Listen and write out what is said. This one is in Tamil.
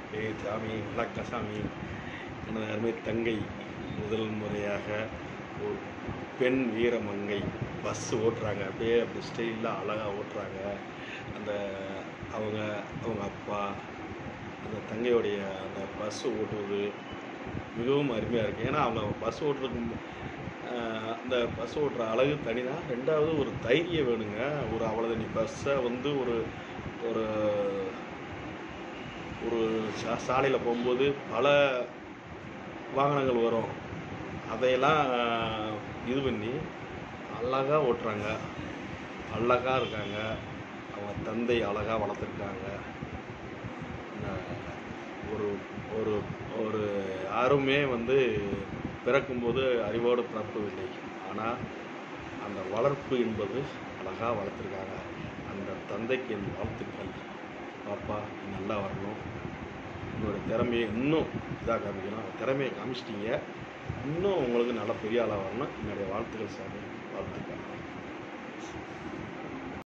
ஏய் சாமி வணக்கம் சாமி எனது அருமை தங்கை முதல் முறையாக ஒரு பெண் வீரமங்கை பஸ் ஓட்டுறாங்க அப்படியே அப்படி ஸ்டைலாக அழகாக ஓட்டுறாங்க அந்த அவங்க அவங்க அப்பா அந்த தங்கையுடைய அந்த பஸ் ஓட்டுவது மிகவும் அருமையாக இருக்குது ஏன்னா அவங்க பஸ் ஓட்டுறதுக்கு ஆஹ், அந்த பஸ் ஓட்டுற அழகு தனிதான் ரெண்டாவது ஒரு தைரியம் வேணுங்க ஒரு அவ்வளோ நீ பஸ்ஸை வந்து ஒரு ஒரு ஒரு சா சாலையில் போகும்போது பல வாகனங்கள் வரும் அதையெல்லாம் இது பண்ணி அழகாக ஓட்டுறாங்க அழகாக இருக்காங்க அவங்க தந்தை அழகாக வளர்த்துருக்காங்க ஒரு ஒரு ஒரு யாருமே வந்து பிறக்கும்போது அறிவோடு பிறப்பதில்லை ஆனால் அந்த வளர்ப்பு என்பது அழகாக வளர்த்துருக்காங்க அந்த தந்தைக்கு என் வாழ்த்துக்கள் பாப்பா நீ நல்லா வரணும் உன்னோட திறமையை இன்னும் இதாக காமிக்கணும் அந்த திறமையை காமிச்சிட்டீங்க இன்னும் உங்களுக்கு நல்ல பெரிய ஆளாக வரணும் என்னுடைய வாழ்த்துக்கள் சாமி வாழ்த்துக்கள்